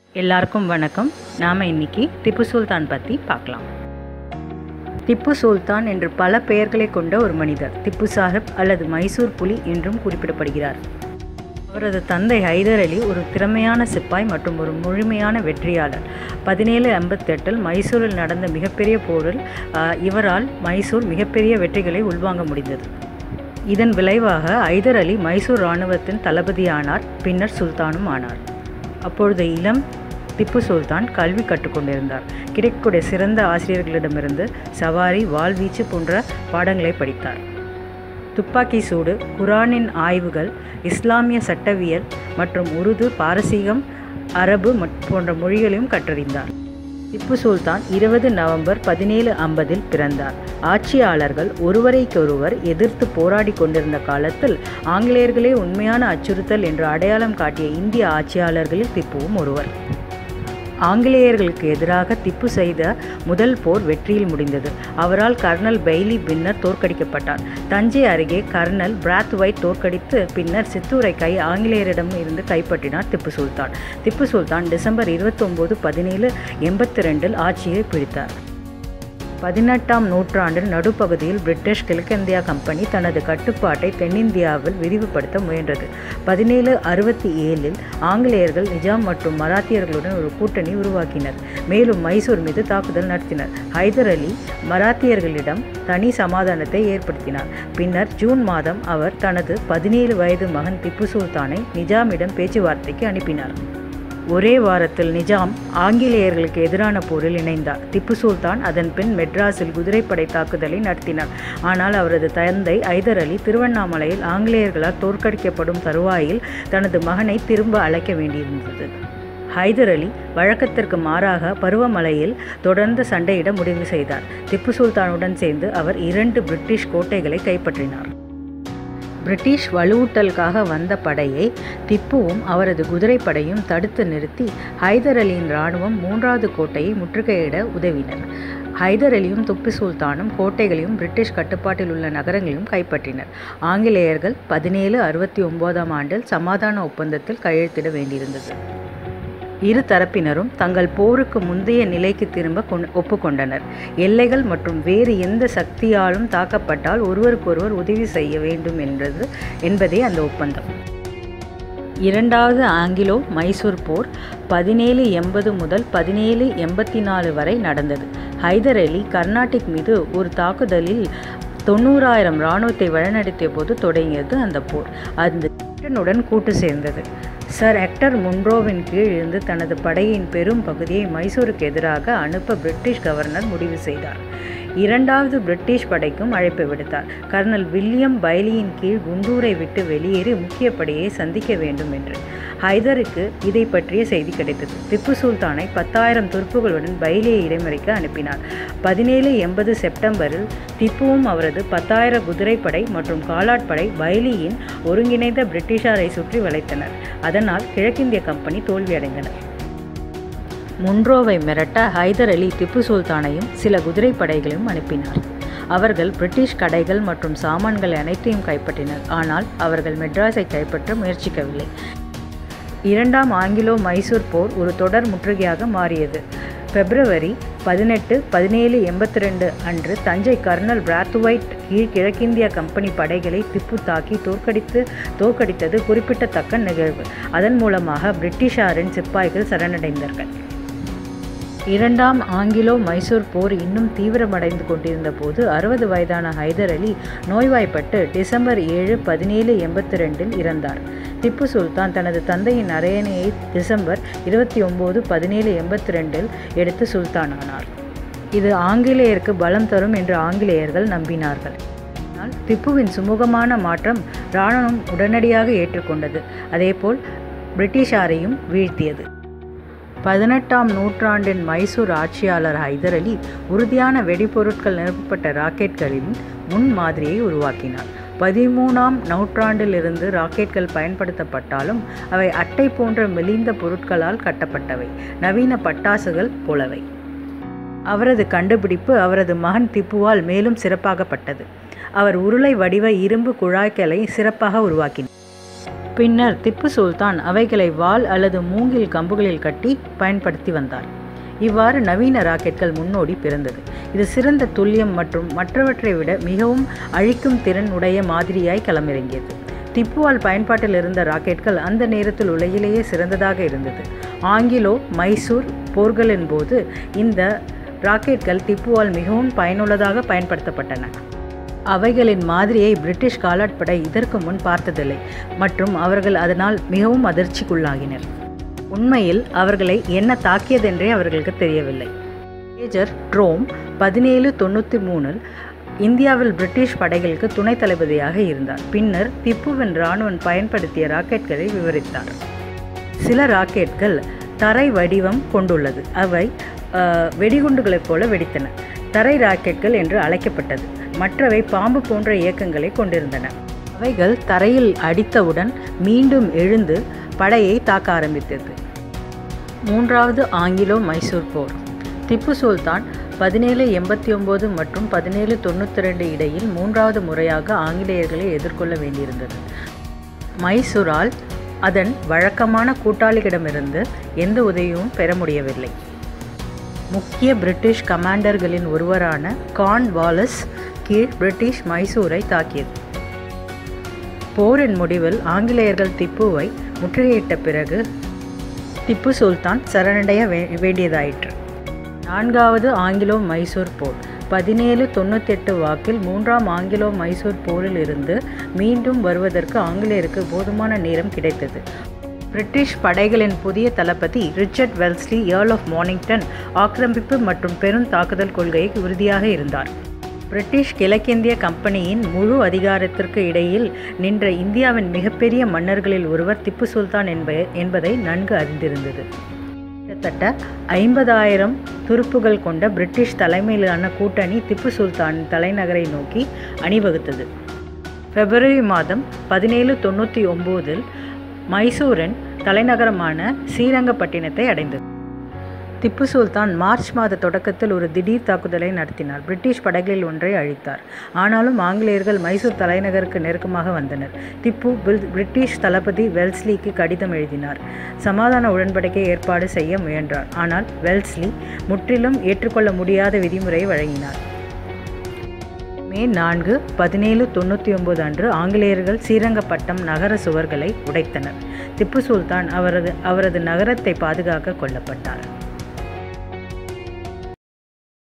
எல்லாருக்கும் வணக்கம் நாம் இன்னைக்கு திப்பு சுல்தான் பற்றி பார்க்கலாம் திப்பு சுல்தான் என்று பல பெயர்களை கொண்ட ஒரு மனிதர் திப்பு சாஹிப் அல்லது மைசூர் புலி என்றும் குறிப்பிடப்படுகிறார் அவரது தந்தை ஹைதர் அலி ஒரு திறமையான சிப்பாய் மற்றும் ஒரு முழுமையான வெற்றியாளர் பதினேழு ஐம்பத்தெட்டில் மைசூரில் நடந்த மிகப்பெரிய போரில் ஆஹ், இவரால் மைசூர் மிகப்பெரிய வெற்றிகளை உள்வாங்க முடிந்தது இதன் விளைவாக ஹைதர் அலி மைசூர் இராணுவத்தின் தளபதியானார் பின்னர் சுல்தானும் ஆனார் அப்பொழுது இளம் திப்பு சுல்தான் கல்வி கற்றுக்கொண்டிருந்தார் கிடைக்கக்கூடிய சிறந்த ஆசிரியர்களிடமிருந்து சவாரி வாள்வீச்சு போன்ற பாடங்களை படித்தார் துப்பாக்கி சூடு குரானின் ஆய்வுகள் இஸ்லாமிய சட்டவியல் மற்றும் உருது பாரசீகம் அரபு மற்- போன்ற மொழிகளையும் கற்றறிந்தார் திப்பு சுல்தான் இருபது நவம்பர் பதினேழு ஐம்பதில் பிறந்தார் ஆட்சியாளர்கள் ஒருவரைக்கொருவர் எதிர்த்து போராடி கொண்டிருந்த காலத்தில் ஆங்கிலேயர்களே உண்மையான அச்சுறுத்தல் என்று அடையாளம் காட்டிய இந்திய ஆட்சியாளர்களில் திப்புவும் ஒருவர் ஆங்கிலேயர்களுக்கு எதிராக திப்பு செய்த முதல் போர் வெற்றியில் முடிந்தது அவரால் கர்னல் பெய்லி பின்னர் தோற்கடிக்கப்பட்டார் தஞ்சை அருகே கர்னல் பிராத்வைட் தோற்கடித்து பின்னர் சித்தூரை கை ஆங்கிலேயரிடம் இருந்து கைப்பற்றினார் திப்பு சுல்தான் திப்பு சுல்தான் டிசம்பர் இருபத்தொம்போது பதினேழு எண்பத்தி ரெண்டில் ஆட்சியை பிடித்தார் பதினெட்டாம் நூற்றாண்டின் நடுப்பகுதியில் பிரிட்டிஷ் கிழக்கிந்தியா கம்பெனி தனது கட்டுப்பாட்டை தென்னிந்தியாவில் விரிவுபடுத்த முயன்றது பதினேழு அறுபத்தி ஏழில் ஆங்கிலேயர்கள் நிஜாம் மற்றும் மராத்தியர்களுடன் ஒரு கூட்டணி உருவாக்கினர் மேலும் மைசூர் மீது தாக்குதல் நடத்தினர் ஹைதர் அலி மராத்தியர்களிடம் தனி சமாதானத்தை ஏற்படுத்தினார் பின்னர் ஜூன் மாதம் அவர் தனது பதினேழு வயது மகன் திப்பு சுல்தானை நிஜாமிடம் பேச்சுவார்த்தைக்கு அனுப்பினார் ஒரே வாரத்தில் நிஜாம் ஆங்கிலேயர்களுக்கு எதிரான போரில் இணைந்தார் திப்பு சுல்தான் அதன் பின் மெட்ராஸில் குதிரைப்படை தாக்குதலை நடத்தினார் ஆனால் அவரது தந்தை ஐதர் அலி திருவண்ணாமலையில் ஆங்கிலேயர்களால் தோற்கடிக்கப்படும் தருவாயில் தனது மகனை திரும்ப அழைக்க வேண்டியிருந்தது ஹைதர் அலி வழக்கத்திற்கு மாறாக பருவமழையில் தொடர்ந்து சண்டையிட முடிவு செய்தார் திப்பு சுல்தானுடன் சேர்ந்து அவர் இரண்டு பிரிட்டிஷ் கோட்டைகளை கைப்பற்றினார் பிரிட்டிஷ் வலுவூட்டலுக்காக வந்த படையை திப்புவும் அவரது குதிரைப்படையும் தடுத்து நிறுத்தி ஹைதர் அலியின் இராணுவம் மூன்றாவது கோட்டையை முற்றுகையிட உதவினர் ஹைதர் அலியும் துப்பு சுல்தானும் கோட்டைகளையும் பிரிட்டிஷ் கட்டுப்பாட்டில் உள்ள நகரங்களையும் கைப்பற்றினர் ஆங்கிலேயர்கள் பதினேழு அறுபத்தி ஒன்பதாம் ஆண்டில் சமாதான ஒப்பந்தத்தில் கையெழுத்திட வேண்டியிருந்தது இரு தரப்பினரும் தங்கள் போருக்கு முந்தைய நிலைக்கு திரும்ப கொண்- ஒப்புக்கொண்டனர் எல்லைகள் மற்றும் வேறு எந்த சக்தியாலும் தாக்கப்பட்டால் ஒருவருக்கொருவர் உதவி செய்ய வேண்டும் என்றது என்பதே அந்த ஒப்பந்தம் இரண்டாவது ஆங்கிலோ மைசூர் போர் பதினேழு எண்பது முதல் பதினேழு எண்பத்தி நாலு வரை நடந்தது ஹைதர் அலி கர்நாடிக் மீது ஒரு தாக்குதலில் தொண்ணூறாயிரம் இராணுவத்தை வழிநடத்திய போது தொடங்கியது அந்த போர் அந்த பிரிட்டனுடன் கூட்டு சேர்ந்தது சர் ஹெக்டர் முன்ரோவின் கீழ் இருந்து தனது படையின் பெரும் பகுதியை மைசூருக்கு எதிராக அனுப்ப பிரிட்டிஷ் கவர்னர் முடிவு செய்தார் இரண்டாவது பிரிட்டிஷ் படைக்கும் அழைப்பு விடுத்தார் கர்னல் வில்லியம் பைலியின் கீழ் குண்டூரை விட்டு வெளியேறி முக்கிய படையை சந்திக்க வேண்டும் என்று ஹைதருக்கு இதை பற்றிய செய்தி கிடைத்தது திப்பு சுல்தானை பத்தாயிரம் துருப்புகளுடன் பைலியை இடைமறிக்க அனுப்பினார் பதினேழு எண்பது செப்டம்பரில் திப்புவும் அவரது பத்தாயிரம் குதிரைப்படை மற்றும் காலாட்படை பைலியின் ஒருங்கிணைந்த பிரிட்டிஷாரை சுற்றி வளைத்தனர் அதனால் கிழக்கிந்திய கம்பெனி தோல்வியடைந்தனர் முன்ரோவை மிரட்ட ஹைதர் அலி திப்பு சுல்தானையும் சில குதிரைப்படைகளையும் அனுப்பினார் அவர்கள் பிரிட்டிஷ் கடைகள் மற்றும் சாமான்கள் அனைத்தையும் கைப்பற்றினர் ஆனால் அவர்கள் மெட்ராஸை கைப்பற்ற முயற்சிக்கவில்லை இரண்டாம் ஆங்கிலோ மைசூர் போர் ஒரு தொடர் முற்றுகையாக மாறியது பிப்ரவரி பதினெட்டு பதினேழு எண்பத்தி ரெண்டு அன்று தஞ்சை கர்னல் பிராத்வைட் கீழ் கிழக்கிந்திய கம்பெனி படைகளை திப்பு தாக்கி தோற்கடித்து தோற்கடித்தது குறிப்பிடத்தக்க நிகழ்வு அதன் மூலமாக பிரிட்டிஷாரின் சிப்பாய்கள் சரணடைந்தார்கள் இரண்டாம் ஆங்கிலோ மைசூர் போர் இன்னும் தீவிரமடைந்து கொண்டிருந்த போது அறுபது வயதான ஹைதர் அலி நோய்வாய்ப்பட்டு டிசம்பர் ஏழு பதினேழு எண்பத்தி ரெண்டில் இறந்தார் திப்பு சுல்தான் தனது தந்தையின் அரையணையை டிசம்பர் இருபத்தி ஒம்பது பதினேழு எண்பத்தி ரெண்டில் எடுத்து சுல்தானானார் இது ஆங்கிலேயருக்கு பலம் தரும் என்று ஆங்கிலேயர்கள் நம்பினார்கள் ஆனால் திப்புவின் சுமூகமான மாற்றம் இராணுவம் உடனடியாக ஏற்றுக்கொண்டது அதேபோல் பிரிட்டிஷாரையும் வீழ்த்தியது பதினெட்டாம் நூற்றாண்டின் மைசூர் ஆட்சியாளர் ஹைதர் அலி உறுதியான வெடிபொருட்கள் நிரப்பப்பட்ட ராக்கெட்களின் முன்மாதிரியை உருவாக்கினார் பதிமூணாம் நூற்றாண்டிலிருந்து ராக்கெட்கள் பயன்படுத்தப்பட்டாலும் அவை அட்டை போன்ற மெலிந்த பொருட்களால் கட்டப்பட்டவை நவீன பட்டாசுகள் போலவை அவரது கண்டுபிடிப்பு அவரது மகன் திப்புவால் மேலும் சிறப்பாகப்பட்டது அவர் உருளை வடிவ இரும்பு குழாய்களை சிறப்பாக உருவாக்கினார் பின்னர் திப்பு சுல்தான் அவைகளை வாள் அல்லது மூங்கில் கம்புகளில் கட்டி பயன்படுத்தி வந்தார் இவ்வாறு நவீன ராக்கெட்கள் முன்னோடி பிறந்தது இது சிறந்த துல்லியம் மற்றும் மற்றவற்றை விட மிகவும் அழிக்கும் திறன் உடைய மாதிரியாய் களமிறங்கியது திப்புவால் பயன்பாட்டில் இருந்த ராக்கெட்கள் அந்த நேரத்தில் உலகிலேயே சிறந்ததாக இருந்தது ஆங்கிலோ மைசூர் போர்களின் போது இந்த ராக்கெட்கள் திப்புவால் மிகவும் பயனுள்ளதாக பயன்படுத்தப்பட்டன அவைகளின் மாதிரியை பிரிட்டிஷ் காலாட்படை இதற்கு முன் பார்த்ததில்லை மற்றும் அவர்கள் அதனால் மிகவும் அதிர்ச்சிக்குள்ளாகினர் உண்மையில் அவர்களை என்ன தாக்கியதென்றே அவர்களுக்கு தெரியவில்லை மேஜர் ட்ரோம் பதினேழு தொண்ணூற்றி மூணில் இந்தியாவில் பிரிட்டிஷ் படைகளுக்கு துணை தளபதியாக இருந்தார் பின்னர் திப்புவின் இராணுவன் பயன்படுத்திய ராக்கெட்களை விவரித்தார் சில ராக்கெட்கள் தரை வடிவம் கொண்டுள்ளது அவை வெடிகுண்டுகளைப் போல வெடித்தன தரை ராக்கெட்கள் என்று அழைக்கப்பட்டது மற்றவை பாம்பு போன்ற இயக்கங்களை கொண்டிருந்தன அவைகள் தரையில் அடித்தவுடன் மீண்டும் எழுந்து படையை தாக்க ஆரம்பித்தது மூன்றாவது ஆங்கிலோ மைசூர் போர் திப்பு சுல்தான் பதினேழு எண்பத்தி ஒம்பது மற்றும் பதினேழு தொண்ணூற்றி ரெண்டு இடையில் மூன்றாவது முறையாக ஆங்கிலேயர்களை எதிர்கொள்ள வேண்டியிருந்தது மைசூரால் அதன் வழக்கமான கூட்டாளிகளிடமிருந்து எந்த உதவியும் பெற முடியவில்லை முக்கிய பிரிட்டிஷ் கமாண்டர்களின் ஒருவரான கான் வாலஸ் கீழ் பிரிட்டிஷ் மைசூரை தாக்கியது போரின் முடிவில் ஆங்கிலேயர்கள் திப்புவை முற்றுகையிட்ட பிறகு திப்பு சுல்தான் சரணடைய வே வேண்டியதாயிற்று நான்காவது ஆங்கிலோ மைசூர் போர் பதினேழு தொண்ணூத்தெட்டு வாக்கில் மூன்றாம் ஆங்கிலோ மைசூர் போரில் இருந்து மீண்டும் வருவதற்கு ஆங்கிலேயருக்கு போதுமான நேரம் கிடைத்தது பிரிட்டிஷ் படைகளின் புதிய தளபதி Richard Wellesley Earl of Mornington ஆக்கிரமிப்பு மற்றும் பெரும் தாக்குதல் கொள்கையை உறுதியாக இருந்தார் பிரிட்டிஷ் கிழக்கிந்திய கம்பெனியின் முழு அதிகாரத்திற்கு இடையில் நின்ற இந்தியாவின் மிகப்பெரிய மன்னர்களில் ஒருவர் திப்பு சுல்தான் என்ப என்பதை நன்கு அறிந்திருந்தது கிட்டத்தட்ட ஐம்பதாயிரம் துருப்புகள் கொண்ட பிரிட்டிஷ் தலைமையிலான கூட்டணி திப்பு சுல்தான் தலைநகரை நோக்கி அணிவகுத்தது பிப்ரவரி மாதம் பதினேழு தொண்ணூற்றி ஒம்போதில் மைசூரின் தலைநகரமான ஸ்ரீரங்கப்பட்டினத்தை அடைந்தது திப்பு சுல்தான் மார்ச் மாத தொடக்கத்தில் ஒரு திடீர் தாக்குதலை நடத்தினார் பிரிட்டிஷ் படைகளில் ஒன்றை அழித்தார் ஆனாலும் ஆங்கிலேயர்கள் மைசூர் தலைநகருக்கு நெருக்கமாக வந்தனர் திப்பு பிரிட்டிஷ் தளபதி வெல்ஸ்லிக்கு கடிதம் எழுதினார் சமாதான உடன்படிக்கை ஏற்பாடு செய்ய முயன்றார் ஆனால் வெல்ஸ்லி முற்றிலும் ஏற்றுக்கொள்ள முடியாத விதிமுறையை வழங்கினார் மே நான்கு பதினேழு தொண்ணூற்றி ஒன்பது அன்று ஆங்கிலேயர்கள் ஸ்ரீரங்கப்பட்டம் நகர சுவர்களை உடைத்தனர் திப்பு சுல்தான் அவரது அவரது நகரத்தை பாதுகாக்க கொல்லப்பட்டார்